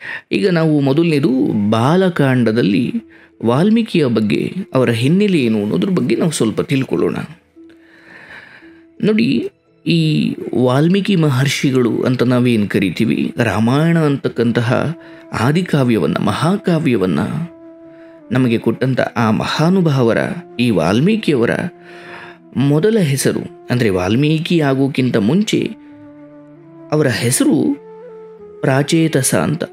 ಈಗ ನಾವು ಮೊದಲನೇದು ಬಾಲಕಾಂಡದಲ್ಲಿ ವಾಲ್ಮೀಕಿಯ ಬಗ್ಗೆ ಅವರ ಹಿನ್ನೆಲೆ ಏನು ಅನ್ನೋದ್ರ ಬಗ್ಗೆ ನಾವು ಸ್ವಲ್ಪ ತಿಳ್ಕೊಳ್ಳೋಣ ನೋಡಿ ಈ ವಾಲ್ಮೀಕಿ ಮಹರ್ಷಿಗಳು ಅಂತ ನಾವೇನು ಕರಿತೀವಿ ರಾಮಾಯಣ ಅಂತಕ್ಕಂತಹ ಆದಿಕಾವ್ಯವನ್ನು ಮಹಾಕಾವ್ಯವನ್ನು ನಮಗೆ ಕೊಟ್ಟಂಥ ಆ ಮಹಾನುಭಾವರ ಈ ವಾಲ್ಮೀಕಿಯವರ ಮೊದಲ ಹೆಸರು ಅಂದರೆ ವಾಲ್ಮೀಕಿ ಆಗೋಕ್ಕಿಂತ ಮುಂಚೆ ಅವರ ಹೆಸರು ಪ್ರಾಚೇತಸ ಅಂತ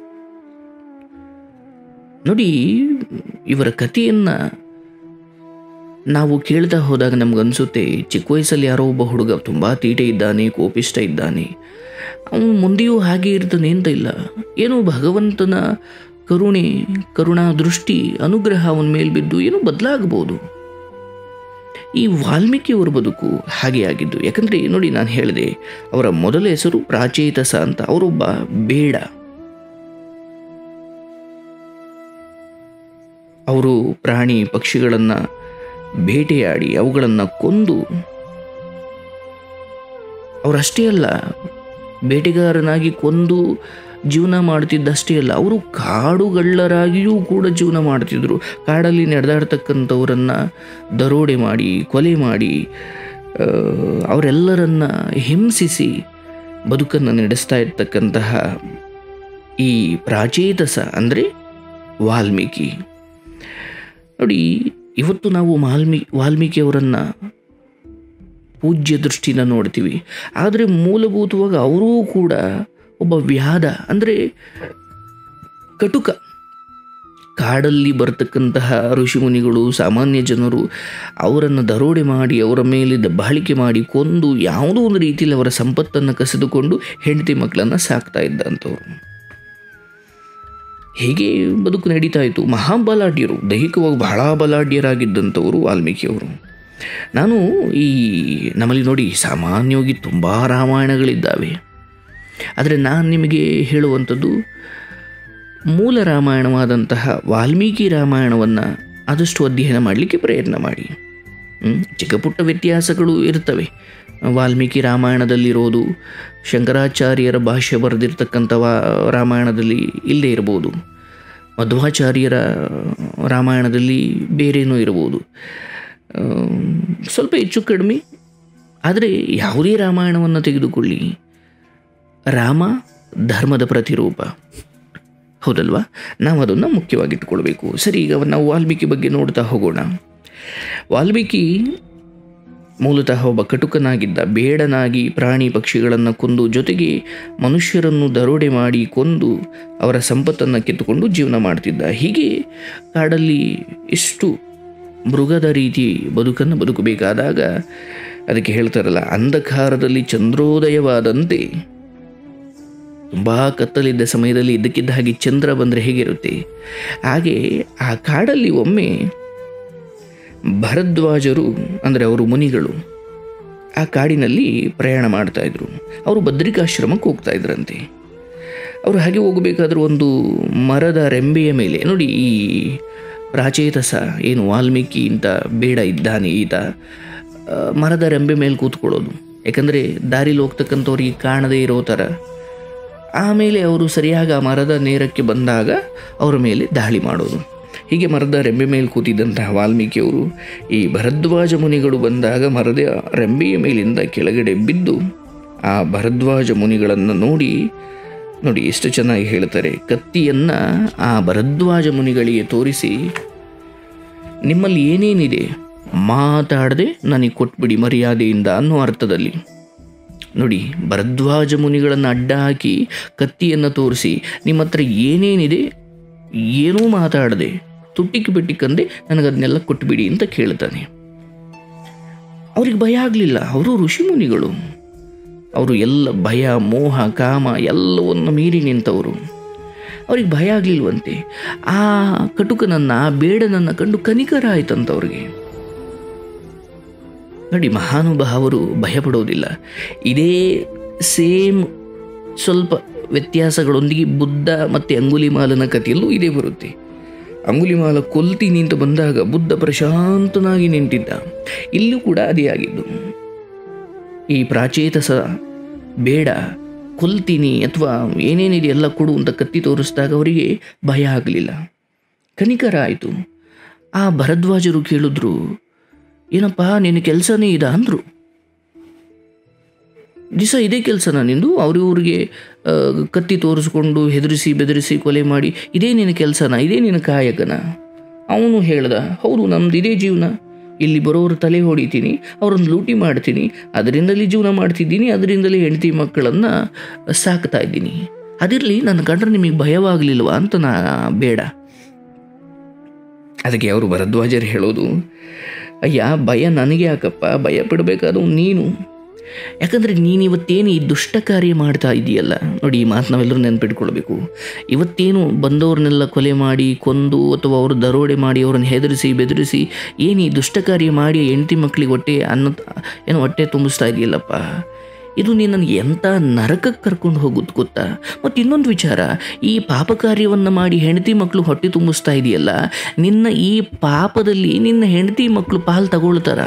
ನೋಡಿ ಇವರ ಕಥೆಯನ್ನು ನಾವು ಕೇಳ್ತಾ ಹೋದಾಗ ನಮಗನ್ಸುತ್ತೆ ಚಿಕ್ಕ ವಯಸ್ಸಲ್ಲಿ ಯಾರೋ ಒಬ್ಬ ಹುಡುಗ ತುಂಬ ತೀಟೆ ಇದ್ದಾನೆ ಕೋಪಿಷ್ಟ ಇದ್ದಾನೆ ಅವನು ಮುಂದೆಯೂ ಹಾಗೆ ಇರ್ತಾನೆ ಅಂತ ಇಲ್ಲ ಏನೋ ಭಗವಂತನ ಕರುಣೆ ಕರುಣಾ ದೃಷ್ಟಿ ಅನುಗ್ರಹ ಅವನ ಮೇಲೆ ಬಿದ್ದು ಏನೋ ಬದಲಾಗಬಹುದು ಈ ವಾಲ್ಮೀಕಿಯವರ ಬದುಕು ಹಾಗೆ ಆಗಿದ್ದು ಯಾಕಂದರೆ ನೋಡಿ ನಾನು ಹೇಳಿದೆ ಅವರ ಮೊದಲ ಹೆಸರು ಪ್ರಾಚೇತಸ ಅಂತ ಅವರೊಬ್ಬ ಬೇಡ ಅವರು ಪ್ರಾಣಿ ಪಕ್ಷಿಗಳನ್ನು ಬೇಟೆಯಾಡಿ ಅವುಗಳನ್ನು ಕೊಂದು ಅವರಷ್ಟೇ ಅಲ್ಲ ಬೇಟೆಗಾರನಾಗಿ ಕೊಂದು ಜೀವನ ಮಾಡ್ತಿದ್ದಷ್ಟೇ ಅಲ್ಲ ಅವರು ಕಾಡುಗಳ್ಳರಾಗಿಯೂ ಕೂಡ ಜೀವನ ಮಾಡ್ತಿದ್ರು ಕಾಡಲ್ಲಿ ನಡೆದಾಡ್ತಕ್ಕಂಥವರನ್ನು ದರೋಡೆ ಮಾಡಿ ಕೊಲೆ ಮಾಡಿ ಆ, ಅವರೆಲ್ಲರನ್ನ ಹಿಂಸಿಸಿ ಬದುಕನ್ನು ನಡೆಸ್ತಾ ಇರ್ತಕ್ಕಂತಹ ಈ ಪ್ರಾಚೇತಸ ಅಂದರೆ ವಾಲ್ಮೀಕಿ ನೋಡಿ ಇವತ್ತು ನಾವು ವಾಲ್ಮೀ ವಾಲ್ಮೀಕಿಯವರನ್ನು ಪೂಜ್ಯ ದೃಷ್ಟಿನ ನೋಡ್ತೀವಿ ಆದರೆ ಮೂಲಭೂತವಾಗಿ ಅವರೂ ಕೂಡ ಒಬ್ಬ ವ್ಯಾಧ ಅಂದರೆ ಕಟುಕ ಕಾಡಲ್ಲಿ ಬರ್ತಕ್ಕಂತಹ ಋಷಿಮುನಿಗಳು ಸಾಮಾನ್ಯ ಜನರು ಅವರನ್ನು ದರೋಡೆ ಮಾಡಿ ಅವರ ಮೇಲೆ ದಬ್ಬಾಳಿಕೆ ಮಾಡಿ ಕೊಂದು ಯಾವುದೋ ಒಂದು ರೀತಿಯಲ್ಲಿ ಅವರ ಸಂಪತ್ತನ್ನು ಕಸಿದುಕೊಂಡು ಹೆಂಡತಿ ಮಕ್ಕಳನ್ನು ಸಾಕ್ತಾ ಇದ್ದಂಥವ್ರು ಹೇಗೆ ಬದುಕು ನಡೀತಾ ಇತ್ತು ಮಹಾಬಲಾಢ್ಯರು ದೈಹಿಕವಾಗಿ ಬಹಳ ಬಲಾಢ್ಯರಾಗಿದ್ದಂಥವರು ವಾಲ್ಮೀಕಿಯವರು ನಾನು ಈ ನಮ್ಮಲ್ಲಿ ನೋಡಿ ಸಾಮಾನ್ಯವಾಗಿ ತುಂಬ ರಾಮಾಯಣಗಳಿದ್ದಾವೆ ಆದರೆ ನಾನು ನಿಮಗೆ ಹೇಳುವಂಥದ್ದು ಮೂಲ ರಾಮಾಯಣವಾದಂತಹ ವಾಲ್ಮೀಕಿ ರಾಮಾಯಣವನ್ನು ಆದಷ್ಟು ಅಧ್ಯಯನ ಮಾಡಲಿಕ್ಕೆ ಪ್ರಯತ್ನ ಮಾಡಿ ಹ್ಮ್? ಚಿಕ್ಕ ಪುಟ್ಟ ವ್ಯತ್ಯಾಸಗಳು ಇರ್ತವೆ ವಾಲ್ಮೀಕಿ ರಾಮಾಯಣದಲ್ಲಿರೋದು ಶಂಕರಾಚಾರ್ಯರ ಭಾಷೆ ಬರೆದಿರ್ತಕ್ಕಂಥ ವಾ- ರಾಮಾಯಣದಲ್ಲಿ ಇಲ್ಲದೇ ಇರ್ಬೋದು ಮಧ್ವಾಚಾರ್ಯರ ರಾಮಾಯಣದಲ್ಲಿ ಬೇರೇನೂ ಇರ್ಬೋದು ಆಮ್, ಸ್ವಲ್ಪ ಹೆಚ್ಚು ಕಡಿಮೆ ಆದರೆ ಯಾವುದೇ ರಾಮಾಯಣವನ್ನು ತೆಗೆದುಕೊಳ್ಳಿ ರಾಮ ಧರ್ಮದ ಪ್ರತಿರೂಪ ಹೌದಲ್ವಾ ನಾವು ಅದನ್ನು ಮುಖ್ಯವಾಗಿಟ್ಟುಕೊಳ್ಬೇಕು ಸರಿ ಈಗ ನಾವು ವಾಲ್ಮೀಕಿ ಬಗ್ಗೆ ನೋಡ್ತಾ ಹೋಗೋಣ ವಾಲ್ಮೀಕಿ ಮೂಲತಃ ಒಬ್ಬ ಕಟುಕನಾಗಿದ್ದ ಬೇಡನಾಗಿ ಪ್ರಾಣಿ ಪಕ್ಷಿಗಳನ್ನು ಕೊಂದು ಜೊತೆಗೆ ಮನುಷ್ಯರನ್ನು ದರೋಡೆ ಮಾಡಿ ಕೊಂದು ಅವರ ಸಂಪತ್ತನ್ನು ಕಿತ್ತುಕೊಂಡು ಜೀವನ ಮಾಡ್ತಿದ್ದ ಹೀಗೆ ಕಾಡಲ್ಲಿ ಇಷ್ಟು ಮೃಗದ ರೀತಿ ಬದುಕನ್ನು ಬದುಕಬೇಕಾದಾಗ ಅದಕ್ಕೆ ಹೇಳ್ತಾರಲ್ಲ ಅಂಧಕಾರದಲ್ಲಿ ಚಂದ್ರೋದಯವಾದಂತೆ ತುಂಬ ಕತ್ತಲಿದ್ದ ಸಮಯದಲ್ಲಿ ಇದ್ದಕ್ಕಿದ್ದ ಹಾಗೆ ಚಂದ್ರ ಬಂದರೆ ಹೇಗಿರುತ್ತೆ ಹಾಗೆ ಆ ಕಾಡಲ್ಲಿ ಒಮ್ಮೆ ಭರದ್ವಾಜರು ಅಂದರೆ ಅವರು ಮುನಿಗಳು ಆ ಕಾಡಿನಲ್ಲಿ ಪ್ರಯಾಣ ಮಾಡ್ತಾ ಇದ್ರು ಅವರು ಬದ್ರಿಕಾಶ್ರಮಕ್ಕೆ ಹೋಗ್ತಾ ಇದ್ರಂತೆ ಅವರು ಹಾಗೆ ಹೋಗಬೇಕಾದ್ರೆ ಒಂದು ಮರದ ರೆಂಬೆಯ ಮೇಲೆ ನೋಡಿ ಈ ಪ್ರಾಚೇತಸ ಏನು ವಾಲ್ಮೀಕಿ ಅಂತ ಬೇಡ ಇದ್ದಾನೆ ಈತ ಆ, ಮರದ ರೆಂಬೆ ಮೇಲೆ ಕೂತ್ಕೊಳ್ಳೋದು ಯಾಕಂದರೆ ದಾರಿಲಿ ಹೋಗ್ತಕ್ಕಂಥವ್ರಿಗೆ ಕಾಣದೇ ಇರೋ ಥರ ಆಮೇಲೆ ಅವರು ಸರಿಯಾಗಿ ಆ ಮರದ ನೇರಕ್ಕೆ ಬಂದಾಗ ಅವರ ಮೇಲೆ ದಾಳಿ ಮಾಡೋದು ಹೀಗೆ ಮರದ ರೆಂಬೆ ಮೇಲೆ ಕೂತಿದ್ದಂತಹ ವಾಲ್ಮೀಕಿಯವರು ಈ ಭರದ್ವಾಜ ಮುನಿಗಳು ಬಂದಾಗ ಮರದ ರೆಂಬೆಯ ಮೇಲಿಂದ ಕೆಳಗಡೆ ಬಿದ್ದು ಆ ಭರದ್ವಾಜ ಮುನಿಗಳನ್ನು ನೋಡಿ ನೋಡಿ ಎಷ್ಟು ಚೆನ್ನಾಗಿ ಹೇಳ್ತಾರೆ ಕತ್ತಿಯನ್ನು ಆ ಭರದ್ವಾಜ ಮುನಿಗಳಿಗೆ ತೋರಿಸಿ ನಿಮ್ಮಲ್ಲಿ ಏನೇನಿದೆ ಮಾತಾಡದೆ ನನಗೆ ಕೊಟ್ಬಿಡಿ ಮರ್ಯಾದೆಯಿಂದ ಅನ್ನೋ ಅರ್ಥದಲ್ಲಿ ನೋಡಿ ಭರದ್ವಾಜ ಮುನಿಗಳನ್ನು ಅಡ್ಡ ಹಾಕಿ ಕತ್ತಿಯನ್ನು ತೋರಿಸಿ ನಿಮ್ಮ ಹತ್ರ ಏನೇನಿದೆ ಏನೂ ಮಾತಾಡದೆ ತುಟ್ಟಿಕ್ಕೆ ಬಿಟ್ಟಿಕ್ಕಂದೆ ನನಗದನ್ನೆಲ್ಲ ಕೊಟ್ಬಿಡಿ ಅಂತ ಕೇಳ್ತಾನೆ ಅವ್ರಿಗೆ ಭಯ ಆಗಲಿಲ್ಲ ಅವರು ಋಷಿಮುನಿಗಳು ಅವರು ಎಲ್ಲ ಭಯ ಮೋಹ ಕಾಮ ಎಲ್ಲವನ್ನು ಮೀರಿ ನಿಂತವರು ಅವ್ರಿಗೆ ಭಯ ಆಗಲಿಲ್ವಂತೆ ಆ ಕಟುಕನನ್ನು ಆ ಬೇಡನನ್ನು ಕಂಡು ಕನಿಕರ ಆಯ್ತಂತವ್ರಿಗೆ ನೋಡಿ ಮಹಾನುಭಾವರು ಭಯಪಡೋದಿಲ್ಲ ಇದೇ ಸೇಮ್ ಸ್ವಲ್ಪ ವ್ಯತ್ಯಾಸಗಳೊಂದಿಗೆ ಬುದ್ಧ ಮತ್ತು ಅಂಗುಲಿಮಾಲನ ಕಥೆಯಲ್ಲೂ ಇದೇ ಬರುತ್ತೆ ಅಂಗುಲಿಮಾಲ ಕೊಲ್ತಿ ನಿಂತು ಬಂದಾಗ ಬುದ್ಧ ಪ್ರಶಾಂತನಾಗಿ ನಿಂತಿದ್ದ ಇಲ್ಲೂ ಕೂಡ ಅದೇ ಆಗಿದ್ದು ಈ ಪ್ರಾಚೇತಸ ಬೇಡ ಕೊಲ್ತೀನಿ ಅಥವಾ ಏನೇನಿದೆ ಎಲ್ಲ ಕೊಡು ಅಂತ ಕತ್ತಿ ತೋರಿಸಿದಾಗ ಅವರಿಗೆ ಭಯ ಆಗಲಿಲ್ಲ ಕನಿಕರ ಆಯಿತು ಆ ಭರದ್ವಾಜರು ಕೇಳಿದ್ರು ಏನಪ್ಪ ನಿನ್ನ ಕೆಲಸನೇ ಇದ ಅಂದರು ದಿವಸ ಇದೇ ಕೆಲಸನ ನಿಂದು ಅವ್ರಿವ್ರಿಗೆ ಆ, ಕತ್ತಿ ತೋರಿಸ್ಕೊಂಡು ಹೆದರಿಸಿ ಬೆದರಿಸಿ ಕೊಲೆ ಮಾಡಿ ಇದೇ ನಿನ್ನ ಕೆಲಸನ ಇದೇ ನಿನ್ನ ಕಾಯಕನ ಅವನು ಹೇಳ್ದ ಹೌದು ನಮ್ದು ಇದೇ ಜೀವನ ಇಲ್ಲಿ ಬರೋರ ತಲೆ ಹೊಡಿತೀನಿ ಅವ್ರನ್ನ ಲೂಟಿ ಮಾಡ್ತೀನಿ ಅದರಿಂದಲೇ ಜೀವನ ಮಾಡ್ತಿದ್ದೀನಿ ಅದರಿಂದಲೇ ಹೆಂಡತಿ ಮಕ್ಕಳನ್ನು ಸಾಕ್ತಾ ಇದ್ದೀನಿ ಅದಿರಲಿ ನನ್ನ ಕಂಡ್ರೆ ನಿಮಗೆ ಭಯವಾಗಲಿಲ್ವಾ ಅಂತ ನಾ ಬೇಡ ಅದಕ್ಕೆ ಅವರು ಭರದ್ವಾಜರು ಹೇಳೋದು ಅಯ್ಯ ಭಯ ನನಗೆ ಯಾಕಪ್ಪ ಭಯ ಪಡಬೇಕಾದ್ರು ನೀನು ಯಾಕಂದರೆ ನೀನು ಇವತ್ತೇನು ಈ ದುಷ್ಟ ಕಾರ್ಯ ಮಾಡ್ತಾ ಇದೆಯಲ್ಲ ನೋಡಿ ಈ ಮಾತು ನಾವೆಲ್ಲರೂ ನೆನ್ಪಿಟ್ಕೊಳ್ಬೇಕು ಇವತ್ತೇನು ಬಂದವ್ರನ್ನೆಲ್ಲ ಕೊಲೆ ಮಾಡಿ ಕೊಂದು ಅಥವಾ ಅವರು ದರೋಡೆ ಮಾಡಿ ಅವ್ರನ್ನ ಹೆದರಿಸಿ ಬೆದರಿಸಿ ಏನು ಈ ದುಷ್ಟ ಕಾರ್ಯ ಮಾಡಿ ಹೆಂಡತಿ ಮಕ್ಕಳಿಗೆ ಹೊಟ್ಟೆ ಅನ್ನ ಏನು ಹೊಟ್ಟೆ ತುಂಬಿಸ್ತಾ ಇದೆಯಲ್ಲಪ್ಪ ಇದು ನಿನ್ನನ್ನು ಎಂಥ ನರಕಕ್ಕೆ ಕರ್ಕೊಂಡು ಹೋಗುತ್ತೆ ಗೊತ್ತಾ ಮತ್ತು ಇನ್ನೊಂದು ವಿಚಾರ ಈ ಪಾಪ ಕಾರ್ಯವನ್ನು ಮಾಡಿ ಹೆಂಡತಿ ಮಕ್ಕಳು ಹೊಟ್ಟೆ ತುಂಬಿಸ್ತಾ ಇದೆಯಲ್ಲ ನಿನ್ನ ಈ ಪಾಪದಲ್ಲಿ ನಿನ್ನ ಹೆಂಡತಿ ಮಕ್ಕಳು ಪಾಲು ತಗೊಳ್ತಾರ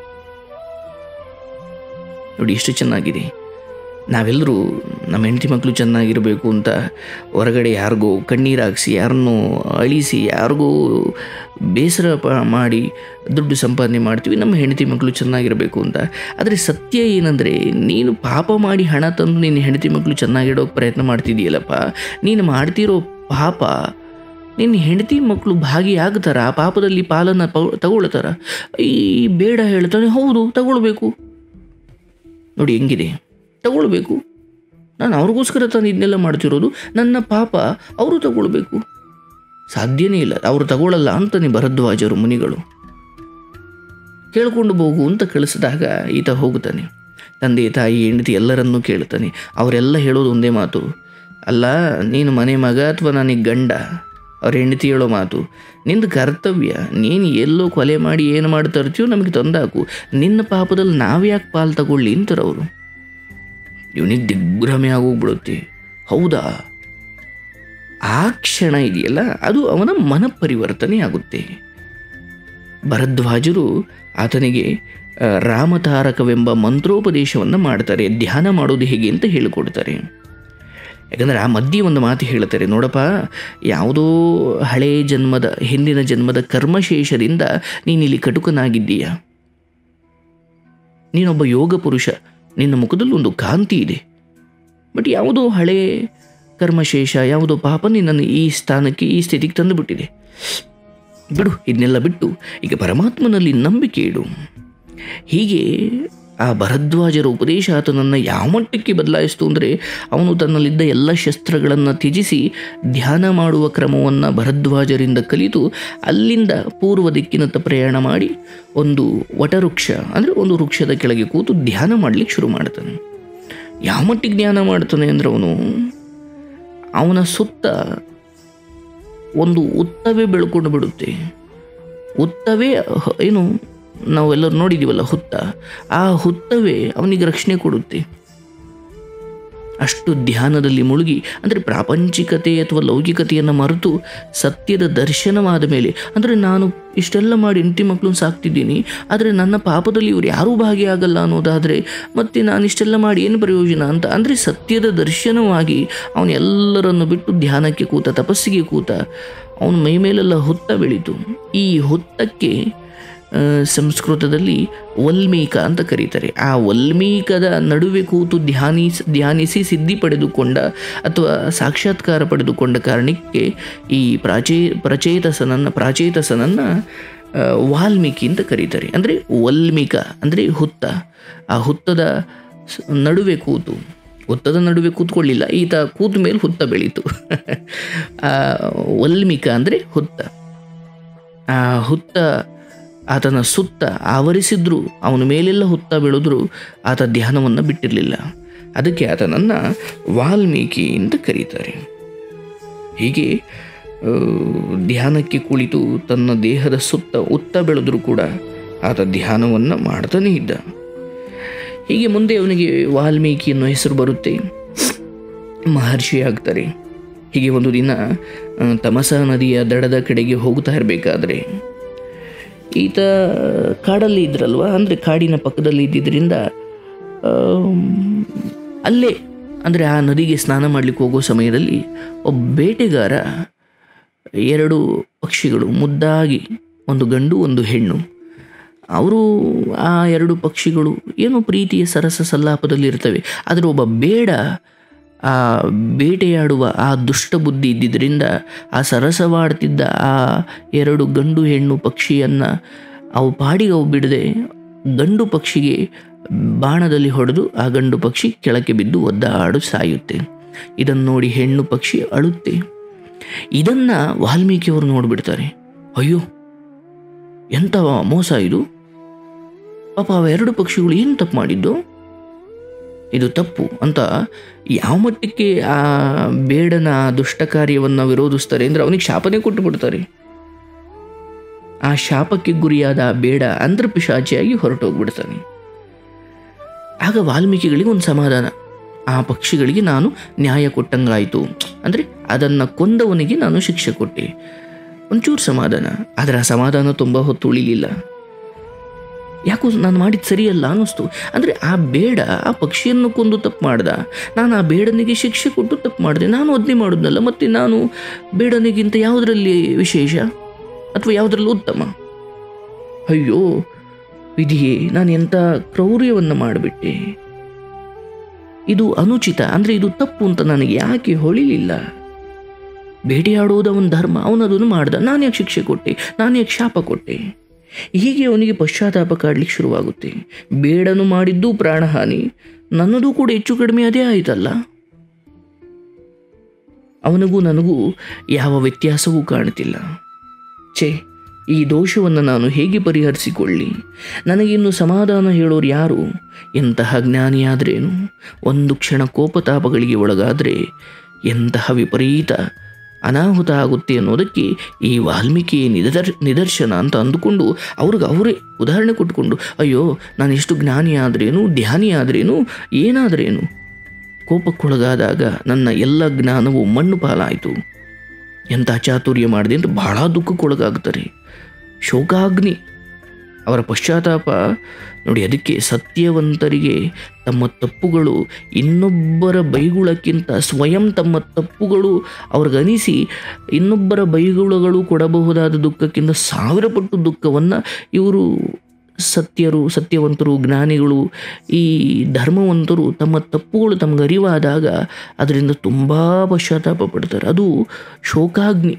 ನೋಡಿ ಎಷ್ಟು ಚೆನ್ನಾಗಿದೆ ನಾವೆಲ್ಲರೂ ನಮ್ಮ ಹೆಂಡತಿ ಮಕ್ಕಳು ಚೆನ್ನಾಗಿರಬೇಕು ಅಂತ ಹೊರಗಡೆ ಯಾರಿಗೋ ಕಣ್ಣೀರು ಹಾಕ್ಸಿ ಯಾರನ್ನೋ ಅಳಿಸಿ ಯಾರಿಗೋ ಬೇಸರ ಪ ಮಾಡಿ ದುಡ್ಡು ಸಂಪಾದನೆ ಮಾಡ್ತೀವಿ ನಮ್ಮ ಹೆಂಡತಿ ಮಕ್ಕಳು ಚೆನ್ನಾಗಿರಬೇಕು ಅಂತ ಆದರೆ ಸತ್ಯ ಏನಂದರೆ ನೀನು ಪಾಪ ಮಾಡಿ ಹಣ ತಂದು ನಿನ್ನ ಹೆಂಡತಿ ಮಕ್ಕಳು ಚೆನ್ನಾಗಿಡೋಕೆ ಪ್ರಯತ್ನ ಮಾಡ್ತಿದೀಯಲ್ಲಪ್ಪ ನೀನು ಮಾಡ್ತಿರೋ ಪಾಪ ನಿನ್ನ ಹೆಂಡತಿ ಮಕ್ಕಳು ಭಾಗಿಯಾಗ್ತಾರ ಆ ಪಾಪದಲ್ಲಿ ಪಾಲನ್ನು ಪೌ- ತಗೊಳ್ತಾರ ಈ ಬೇಡ ಹೇಳ್ತಾನೆ ಹೌದು ತಗೊಳ್ಬೇಕು ನೋಡಿ ಹೆಂಗಿದೆ ತಗೊಳ್ಬೇಕು ನಾನು ಅವ್ರಿಗೋಸ್ಕರ ತಾನು ಇದನ್ನೆಲ್ಲ ಮಾಡ್ತಿರೋದು ನನ್ನ ಪಾಪ ಅವರು ತಗೊಳ್ಬೇಕು ಸಾಧ್ಯನೇ ಇಲ್ಲ ಅವರು ತಗೊಳ್ಳಲ್ಲ ಅಂತಾನೆ ಭರದ್ವಾಜರು ಮುನಿಗಳು ಕೇಳ್ಕೊಂಡು ಹೋಗು ಅಂತ ಕಳಿಸಿದಾಗ ಈತ ಹೋಗುತ್ತಾನೆ ತಂದೆ ತಾಯಿ ಹೆಂಡತಿ ಎಲ್ಲರನ್ನೂ ಕೇಳ್ತಾನೆ ಅವರೆಲ್ಲ ಹೇಳೋದು ಒಂದೇ ಮಾತು ಅಲ್ಲ ನೀನು ಮನೆ ಮಗ ಅಥವಾ ನನಗೆ ಗಂಡ ಅವ್ರ ಹೆಂಡತಿ ಹೇಳೋ ಮಾತು ನಿಂದು ಕರ್ತವ್ಯ ನೀನು ಎಲ್ಲೋ ಕೊಲೆ ಮಾಡಿ ಏನು ಮಾಡಿ ತರ್ತೀಯೋ ನಮಗೆ ತಂದಾಕು ನಿನ್ನ ಪಾಪದಲ್ಲಿ ನಾವ್ಯಾಕೆ ಪಾಲು ತಗೊಳ್ಳಿ ಅಂತಾರೆ ಅವರು ಇವನಿಗೆ ದಿಗ್ಭ್ರಮೆ ಆಗೋಗ್ಬಿಡುತ್ತೆ ಹೌದಾ ಆ ಕ್ಷಣ ಇದೆಯಲ್ಲ ಅದು ಅವನ ಮನ ಪರಿವರ್ತನೆ ಆಗುತ್ತೆ ಭರದ್ವಾಜರು ಆತನಿಗೆ ಆ, ರಾಮತಾರಕವೆಂಬ ಮಂತ್ರೋಪದೇಶವನ್ನು ಮಾಡ್ತಾರೆ ಧ್ಯಾನ ಮಾಡೋದು ಹೇಗೆ ಅಂತ ಹೇಳಿಕೊಡ್ತಾರೆ ಯಾಕಂದರೆ ಆ ಮಧ್ಯೆ ಒಂದು ಮಾತು ಹೇಳ್ತಾರೆ ನೋಡಪ್ಪ ಯಾವುದೋ ಹಳೆಯ ಜನ್ಮದ ಹಿಂದಿನ ಜನ್ಮದ ಕರ್ಮಶೇಷದಿಂದ ನೀನಿಲ್ಲಿ ಕಟುಕನಾಗಿದ್ದೀಯ ನೀನೊಬ್ಬ ಯೋಗ ಪುರುಷ ನಿನ್ನ ಮುಖದಲ್ಲಿ ಒಂದು ಕಾಂತಿ ಇದೆ ಬಟ್ ಯಾವುದೋ ಹಳೆ ಕರ್ಮಶೇಷ ಯಾವುದೋ ಪಾಪ ನಿನ್ನನ್ನು ಈ ಸ್ಥಾನಕ್ಕೆ ಈ ಸ್ಥಿತಿಗೆ ತಂದುಬಿಟ್ಟಿದೆ ಬಿಡು ಇದನ್ನೆಲ್ಲ ಬಿಟ್ಟು ಈಗ ಪರಮಾತ್ಮನಲ್ಲಿ ನಂಬಿಕೆ ಇಡು ಹೀಗೆ ಆ ಭರದ್ವಾಜರ ಉಪದೇಶ ಆತನನ್ನು ಯಾವ ಮಟ್ಟಕ್ಕೆ ಬದಲಾಯಿಸ್ತು ಅಂದರೆ ಅವನು ತನ್ನಲ್ಲಿದ್ದ ಎಲ್ಲ ಶಸ್ತ್ರಗಳನ್ನು ತ್ಯಜಿಸಿ ಧ್ಯಾನ ಮಾಡುವ ಕ್ರಮವನ್ನು ಭರದ್ವಾಜರಿಂದ ಕಲಿತು ಅಲ್ಲಿಂದ ಪೂರ್ವ ದಿಕ್ಕಿನತ್ತ ಪ್ರಯಾಣ ಮಾಡಿ ಒಂದು ವಟವೃಕ್ಷ ಅಂದರೆ ಒಂದು ವೃಕ್ಷದ ಕೆಳಗೆ ಕೂತು ಧ್ಯಾನ ಮಾಡಲಿಕ್ಕೆ ಶುರು ಮಾಡ್ತಾನೆ ಯಾವ ಮಟ್ಟಿಗೆ ಧ್ಯಾನ ಮಾಡ್ತಾನೆ ಅಂದರೆ ಅವನು ಅವನ ಸುತ್ತ ಒಂದು ಉತ್ತವೇ ಬೆಳ್ಕೊಂಡು ಬಿಡುತ್ತೆ ಉತ್ತವೇ ಹ- ಏನು ನಾವೆಲ್ಲರೂ ನೋಡಿದ್ದೀವಲ್ಲ ಹುತ್ತ ಆ ಹುತ್ತವೇ ಅವನಿಗೆ ರಕ್ಷಣೆ ಕೊಡುತ್ತೆ ಅಷ್ಟು ಧ್ಯಾನದಲ್ಲಿ ಮುಳುಗಿ ಅಂದರೆ ಪ್ರಾಪಂಚಿಕತೆ ಅಥವಾ ಲೌಕಿಕತೆಯನ್ನು ಮರೆತು ಸತ್ಯದ ದರ್ಶನವಾದ ಮೇಲೆ ಅಂದರೆ ನಾನು ಇಷ್ಟೆಲ್ಲ ಮಾಡಿ ಹೆಂಡತಿ ಮಕ್ಕಳನ್ನ ಸಾಕ್ತಿದ್ದೀನಿ ಆದರೆ ನನ್ನ ಪಾಪದಲ್ಲಿ ಇವರು ಯಾರೂ ಭಾಗಿಯಾಗಲ್ಲ ಅನ್ನೋದಾದರೆ ಮತ್ತು ನಾನು ಇಷ್ಟೆಲ್ಲ ಮಾಡಿ ಏನು ಪ್ರಯೋಜನ ಅಂತ ಅಂದರೆ ಸತ್ಯದ ದರ್ಶನವಾಗಿ ಅವನು ಎಲ್ಲರನ್ನು ಬಿಟ್ಟು ಧ್ಯಾನಕ್ಕೆ ಕೂತ ತಪಸ್ಸಿಗೆ ಕೂತ ಅವನ ಮೈ ಮೇಲೆಲ್ಲ ಹುತ್ತ ಬೆಳೀತು ಈ ಹುತ್ತಕ್ಕೆ ಆ, ಸಂಸ್ಕೃತದಲ್ಲಿ ವಲ್ಮೀಕ ಅಂತ ಕರೀತಾರೆ ಆ ವಲ್ಮೀಕದ ನಡುವೆ ಕೂತು ಧ್ಯಾನಿಸ್ ಧ್ಯಾನಿಸಿ ಸಿದ್ಧಿ ಪಡೆದುಕೊಂಡ ಅಥವಾ ಸಾಕ್ಷಾತ್ಕಾರ ಪಡೆದುಕೊಂಡ ಕಾರಣಕ್ಕೆ ಈ ಪ್ರಾಚೇ ಪ್ರಚೇತಸನನ್ನು ಪ್ರಾಚೇತಸನನ್ನು ಆ, ವಾಲ್ಮೀಕಿ ಅಂತ ಕರೀತಾರೆ ಅಂದರೆ ವಲ್ಮೀಕ ಅಂದರೆ ಹುತ್ತ ಆ ಹುತ್ತದ ಸ್- ನಡುವೆ ಕೂತು ಹುತ್ತದ ನಡುವೆ ಕೂತ್ಕೊಳ್ಳಿಲ್ಲ ಈತ ಕೂತ ಮೇಲೆ ಹುತ್ತ ಬೆಳೀತು ಆ, ವಲ್ಮೀಕ ಅಂದರೆ ಹುತ್ತ ಆ ಹುತ್ತ ಆತನ ಸುತ್ತ ಆವರಿಸಿದ್ರು ಅವನ ಮೇಲೆಲ್ಲ ಹುತ್ತ ಬೆಳೆದ್ರು ಆತ ಧ್ಯಾನವನ್ನು ಬಿಟ್ಟಿರಲಿಲ್ಲ ಅದಕ್ಕೆ ಆತನನ್ನು ವಾಲ್ಮೀಕಿ ಅಂತ ಕರೀತಾರೆ ಹೀಗೆ ಆ, ಧ್ಯಾನಕ್ಕೆ ಕುಳಿತು ತನ್ನ ದೇಹದ ಸುತ್ತ ಉತ್ತ ಬೆಳೆದರೂ ಕೂಡ ಆತ ಧ್ಯಾನವನ್ನು ಮಾಡ್ತಾನೇ ಇದ್ದ ಹೀಗೆ ಮುಂದೆ ಅವನಿಗೆ ವಾಲ್ಮೀಕಿ ಅನ್ನೋ ಹೆಸರು ಬರುತ್ತೆ ಮಹರ್ಷಿ ಆಗ್ತಾರೆ ಹೀಗೆ ಒಂದು ದಿನ ಆ, ತಮಸಾ ನದಿಯ ದಡದ ಕಡೆಗೆ ಹೋಗ್ತಾ ಇರಬೇಕಾದ್ರೆ ಈತ ಕಾಡಲ್ಲಿ ಇದ್ರಲ್ವ ಅಂದರೆ ಕಾಡಿನ ಪಕ್ಕದಲ್ಲಿ ಇದ್ದಿದ್ದರಿಂದ ಆಮ್, ಅಲ್ಲೇ ಅಂದರೆ ಆ ನದಿಗೆ ಸ್ನಾನ ಮಾಡಲಿಕ್ಕೆ ಹೋಗೋ ಸಮಯದಲ್ಲಿ ಒಬ್ಬ ಬೇಟೆಗಾರ ಎರಡು ಪಕ್ಷಿಗಳು ಮುದ್ದಾಗಿ ಒಂದು ಗಂಡು ಒಂದು ಹೆಣ್ಣು ಅವರು ಆ ಎರಡು ಪಕ್ಷಿಗಳು ಏನೋ ಪ್ರೀತಿಯ ಸರಸ ಸಲ್ಲಾಪದಲ್ಲಿ ಇರ್ತವೆ ಆದರೆ ಒಬ್ಬ ಬೇಡ ಆ ಬೇಟೆಯಾಡುವ ಆ ದುಷ್ಟ ಬುದ್ಧಿ ಇದ್ದಿದ್ದರಿಂದ ಆ ಸರಸವಾಡ್ತಿದ್ದ ಆ ಎರಡು ಗಂಡು ಹೆಣ್ಣು ಪಕ್ಷಿಯನ್ನು ಅವು ಪಾಡಿಗೆ ಅವು ಬಿಡದೆ ಗಂಡು ಪಕ್ಷಿಗೆ ಬಾಣದಲ್ಲಿ ಹೊಡೆದು ಆ ಗಂಡು ಪಕ್ಷಿ ಕೆಳಕ್ಕೆ ಬಿದ್ದು ಒದ್ದಾಡು ಸಾಯುತ್ತೆ ಇದನ್ನು ನೋಡಿ ಹೆಣ್ಣು ಪಕ್ಷಿ ಅಳುತ್ತೆ ಇದನ್ನು ವಾಲ್ಮೀಕಿಯವರು ನೋಡಿಬಿಡ್ತಾರೆ ಅಯ್ಯೋ ಎಂಥ ಮೋಸ ಇದು ಪಾಪ ಅವ ಎರಡು ಪಕ್ಷಿಗಳು ಏನು ತಪ್ಪು ಮಾಡಿದ್ದು ಇದು ತಪ್ಪು ಅಂತ ಯಾವ ಮಟ್ಟಕ್ಕೆ ಆ ಬೇಡನ ಆ ದುಷ್ಟ ಕಾರ್ಯವನ್ನು ವಿರೋಧಿಸ್ತಾರೆ ಅಂದರೆ ಅವನಿಗೆ ಶಾಪನೇ ಕೊಟ್ಟು ಬಿಡ್ತಾರೆ ಆ ಶಾಪಕ್ಕೆ ಗುರಿಯಾದ ಆ ಬೇಡ ಅಂದ್ರಪಿಶಾಚಿಯಾಗಿ ಹೊರಟೋಗ್ಬಿಡ್ತಾನೆ ಆಗ ವಾಲ್ಮೀಕಿಗಳಿಗೆ ಒಂದು ಸಮಾಧಾನ ಆ ಪಕ್ಷಿಗಳಿಗೆ ನಾನು ನ್ಯಾಯ ಕೊಟ್ಟಂಗಾಯಿತು ಅಂದರೆ ಅದನ್ನು ಕೊಂದವನಿಗೆ ನಾನು ಶಿಕ್ಷೆ ಕೊಟ್ಟೆ ಒಂಚೂರು ಸಮಾಧಾನ ಆದರೆ ಆ ಸಮಾಧಾನ ತುಂಬ ಹೊತ್ತು ಉಳಿಲಿಲ್ಲ ಯಾಕೋ ನಾನು ಮಾಡಿದ್ದು ಸರಿಯಲ್ಲ ಅನ್ನಿಸ್ತು ಅಂದರೆ ಆ ಬೇಡ ಆ ಪಕ್ಷಿಯನ್ನು ಕೊಂದು ತಪ್ಪು ಮಾಡ್ದ ನಾನು ಆ ಬೇಡನಿಗೆ ಶಿಕ್ಷೆ ಕೊಟ್ಟು ತಪ್ಪು ಮಾಡಿದೆ ನಾನು ಅದನ್ನೇ ಮಾಡಿದ್ನಲ್ಲ ಮತ್ತು ನಾನು ಬೇಡನಿಗಿಂತ ಯಾವುದರಲ್ಲಿ ವಿಶೇಷ ಅಥವಾ ಯಾವುದರಲ್ಲಿ ಉತ್ತಮ ಅಯ್ಯೋ ವಿಧಿಯೇ ನಾನು ಎಂಥ ಕ್ರೌರ್ಯವನ್ನು ಮಾಡಿಬಿಟ್ಟೆ ಇದು ಅನುಚಿತ ಅಂದರೆ ಇದು ತಪ್ಪು ಅಂತ ನನಗೆ ಯಾಕೆ ಹೊಳಿಲಿಲ್ಲ ಬೇಟೆಯಾಡುವುದು ಅವನ ಧರ್ಮ ಅವನದನ್ನು ಮಾಡ್ದ ನಾನು ಯಾಕೆ ಶಿಕ್ಷೆ ಕೊಟ್ಟೆ ನಾನು ಯಾಕೆ ಶಾಪ ಕೊಟ್ಟೆ ಹೀಗೆ ಅವನಿಗೆ ಪಶ್ಚಾತ್ತಾಪ ಕಾಡ್ಲಿಕ್ಕೆ ಶುರುವಾಗುತ್ತೆ ಬೇಡನು ಮಾಡಿದ್ದು ಪ್ರಾಣಹಾನಿ ನನ್ನದು ಕೂಡ ಹೆಚ್ಚು ಕಡಿಮೆ ಅದೇ ಆಯ್ತಲ್ಲ ಅವನಿಗೂ ನನಗೂ ಯಾವ ವ್ಯತ್ಯಾಸವೂ ಕಾಣ್ತಿಲ್ಲ ಛೇ ಈ ದೋಷವನ್ನು ನಾನು ಹೇಗೆ ಪರಿಹರಿಸಿಕೊಳ್ಳಿ ನನಗಿನ್ನು ಸಮಾಧಾನ ಹೇಳೋರು ಯಾರು ಎಂತಹ ಜ್ಞಾನಿಯಾದ್ರೇನು ಒಂದು ಕ್ಷಣ ಕೋಪತಾಪಗಳಿಗೆ ಒಳಗಾದರೆ ಎಂತಹ ವಿಪರೀತ ಅನಾಹುತ ಆಗುತ್ತೆ ಅನ್ನೋದಕ್ಕೆ ಈ ವಾಲ್ಮೀಕಿ ನಿದರ್ ನಿದರ್ಶನ ಅಂತ ಅಂದುಕೊಂಡು ಅವ್ರಿಗೆ ಅವರೇ ಉದಾಹರಣೆ ಕೊಟ್ಟುಕೊಂಡು ಅಯ್ಯೋ ನಾನು ಎಷ್ಟು ಜ್ಞಾನಿ ಆದ್ರೇನು ಧ್ಯಾನಿ ಆದ್ರೇನು ಏನಾದ್ರೇನು ಕೋಪಕ್ಕೊಳಗಾದಾಗ ನನ್ನ ಎಲ್ಲ ಜ್ಞಾನವು ಮಣ್ಣು ಪಾಲಾಯಿತು ಎಂಥ ಚಾತುರ್ಯ ಮಾಡಿದೆ ಅಂತ ಬಹಳ ದುಃಖಕ್ಕೊಳಗಾಗ್ತಾರೆ ಶೋಕಾಗ್ನಿ ಅವರ ಪಶ್ಚಾತ್ತಾಪ ನೋಡಿ ಅದಕ್ಕೆ ಸತ್ಯವಂತರಿಗೆ ತಮ್ಮ ತಪ್ಪುಗಳು ಇನ್ನೊಬ್ಬರ ಬೈಗುಳಕ್ಕಿಂತ ಸ್ವಯಂ ತಮ್ಮ ತಪ್ಪುಗಳು ಅವ್ರಿಗನಿಸಿ ಇನ್ನೊಬ್ಬರ ಬೈಗುಳಗಳು ಕೊಡಬಹುದಾದ ದುಃಖಕ್ಕಿಂತ ಸಾವಿರ ಪಟ್ಟು ದುಃಖವನ್ನು ಇವರು ಸತ್ಯರು ಸತ್ಯವಂತರು ಜ್ಞಾನಿಗಳು ಈ ಧರ್ಮವಂತರು ತಮ್ಮ ತಪ್ಪುಗಳು ತಮಗೆ ಅರಿವಾದಾಗ ಅದರಿಂದ ತುಂಬ ಪಶ್ಚಾತ್ತಾಪ ಪಡ್ತಾರೆ ಅದು ಶೋಕಾಗ್ನಿ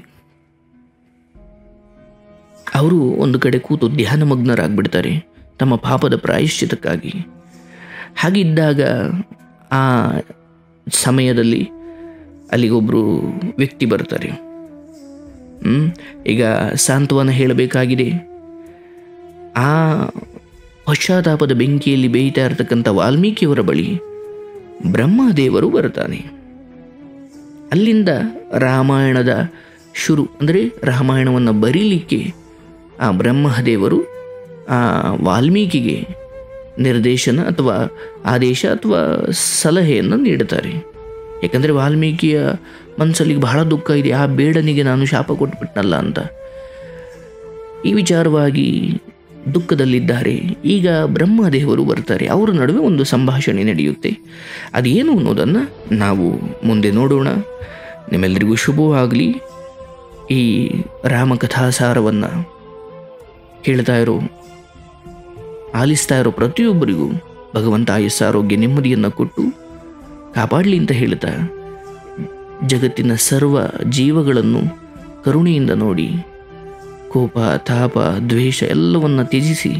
ಅವರು ಒಂದು ಕಡೆ ಕೂತು ಧ್ಯಾನಮಗ್ನರಾಗ್ಬಿಡ್ತಾರೆ ತಮ್ಮ ಪಾಪದ ಪ್ರಾಯಶ್ಚಿತಕ್ಕಾಗಿ ಹಾಗಿದ್ದಾಗ ಆ ಸಮಯದಲ್ಲಿ ಅಲ್ಲಿಗೊಬ್ಬರು ವ್ಯಕ್ತಿ ಬರ್ತಾರೆ ಹ್ಮ್? ಈಗ ಸಾಂತ್ವನ ಹೇಳಬೇಕಾಗಿದೆ ಆ ಪಶ್ಚಾತ್ತಾಪದ ಬೆಂಕಿಯಲ್ಲಿ ಬೇಯ್ತಾ ಇರತಕ್ಕಂಥ ವಾಲ್ಮೀಕಿಯವರ ಬಳಿ ಬ್ರಹ್ಮದೇವರು ಬರ್ತಾನೆ ಅಲ್ಲಿಂದ ರಾಮಾಯಣದ ಶುರು ಅಂದರೆ ರಾಮಾಯಣವನ್ನು ಬರೀಲಿಕ್ಕೆ ಆ ಬ್ರಹ್ಮದೇವರು ಆ ವಾಲ್ಮೀಕಿಗೆ ನಿರ್ದೇಶನ ಅಥವಾ ಆದೇಶ ಅಥವಾ ಸಲಹೆಯನ್ನು ನೀಡುತ್ತಾರೆ ಯಾಕಂದರೆ ವಾಲ್ಮೀಕಿಯ ಮನಸ್ಸಲ್ಲಿ ಬಹಳ ದುಃಖ ಇದೆ ಆ ಬೇಡನಿಗೆ ನಾನು ಶಾಪ ಕೊಟ್ಬಿಟ್ನಲ್ಲ ಅಂತ ಈ ವಿಚಾರವಾಗಿ ದುಃಖದಲ್ಲಿದ್ದಾರೆ ಈಗ ಬ್ರಹ್ಮದೇವರು ಬರ್ತಾರೆ ಅವರ ನಡುವೆ ಒಂದು ಸಂಭಾಷಣೆ ನಡೆಯುತ್ತೆ ಅದೇನು ಅನ್ನೋದನ್ನು ನಾವು ಮುಂದೆ ನೋಡೋಣ ನಿಮ್ಮೆಲ್ಲರಿಗೂ ಶುಭವಾಗಲಿ ಈ ರಾಮಕಥಾಸಾರವನ್ನು ಕೇಳ್ತಾ ಇರೋ ಆಲಿಸ್ತಾ ಇರೋ ಪ್ರತಿಯೊಬ್ಬರಿಗೂ ಭಗವಂತ ಆಯಸ್ಸ ಆರೋಗ್ಯ ನೆಮ್ಮದಿಯನ್ನು ಕೊಟ್ಟು ಕಾಪಾಡಲಿ ಅಂತ ಹೇಳ್ತಾ ಜಗತ್ತಿನ ಸರ್ವ ಜೀವಗಳನ್ನು ಕರುಣೆಯಿಂದ ನೋಡಿ ಕೋಪ ತಾಪ ದ್ವೇಷ ಎಲ್ಲವನ್ನ ತ್ಯಜಿಸಿ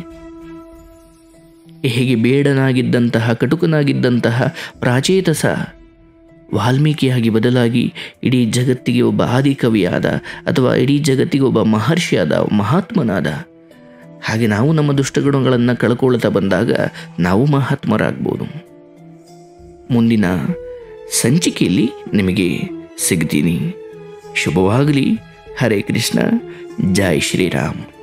ಹೇಗೆ ಬೇಡನಾಗಿದ್ದಂತಹ ಕಟುಕನಾಗಿದ್ದಂತಹ ಪ್ರಾಚೇತಸ ವಾಲ್ಮೀಕಿಯಾಗಿ ಬದಲಾಗಿ ಇಡೀ ಜಗತ್ತಿಗೆ ಒಬ್ಬ ಆದಿಕವಿಯಾದ ಅಥವಾ ಇಡೀ ಜಗತ್ತಿಗೆ ಒಬ್ಬ ಮಹರ್ಷಿಯಾದ ಮಹಾತ್ಮನಾದ ಹಾಗೆ ನಾವು ನಮ್ಮ ದುಷ್ಟಗುಣಗಳನ್ನು ಕಳ್ಕೊಳ್ತಾ ಬಂದಾಗ ನಾವು ಮಹಾತ್ಮರಾಗ್ಬೋದು ಮುಂದಿನ ಸಂಚಿಕೆಯಲ್ಲಿ ನಿಮಗೆ ಸಿಗ್ತೀನಿ ಶುಭವಾಗಲಿ ಹರೇ ಕೃಷ್ಣ ಜೈ ಶ್ರೀರಾಮ್